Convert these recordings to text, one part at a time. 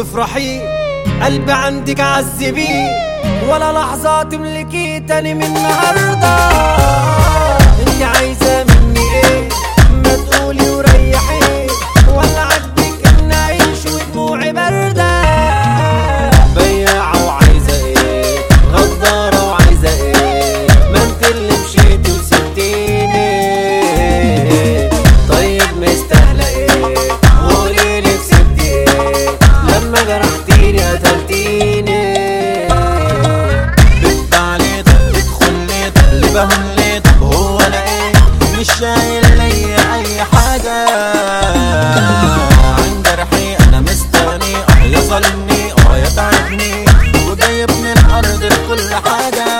تفرحي قلبي عندك عذبي ولا لحظة تملكي تاني من النهاردة انت عايزة مني ايه ما تقولي وريحي ولا عاجبك ان اعيش ودموعي باردة بياعة وعايزة ايه غدارة وعايزة ايه ما انت اللي مشيتي وسبتيني طيب مستاهلة ايه قوليلي كسبتي ايه لما جرحتيني قتلتيني بتباع لي طب تدخل لي طب اللي بهون لي طب هو انا ايه مش شايل لي اي حاجة عن جرحي انا مستغني اه يا ظالمني اه يا تعبني وجايبني الارض بكل حاجة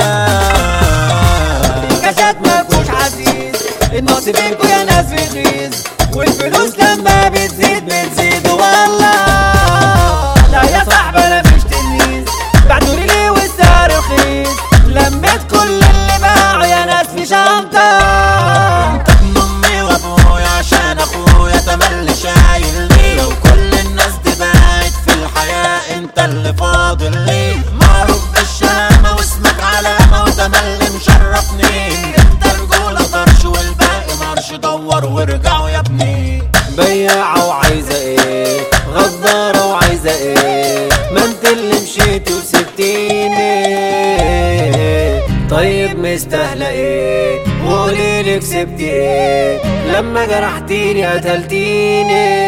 كشات مفهوش عزيز النقص بينكو يا ناس رخيص والفلوس لما بتزيد بتزيد والله لا يا صاحبي انا مش تلميذ بعتولي ليه والسعر رخيص لميت كل اللي باعوا يا ناس في شنطة انت ابن امي وابويا عشان اخويا تملي شايلني لو كل الناس دي باعت في الحياة انت اللي فاضل لي معروف بالشهامة واسمك علامة وتملي مشرفني انت رجولة طرش والباقي مرش دور وارجعوا يا ابني بياعة وعايزة ايه غدارة وعايزة ايه ما انت اللي مشيتي وسبتيني طيب مستاهلة ايه قوليلي كسبتي ايه لما جرحتيني قتلتيني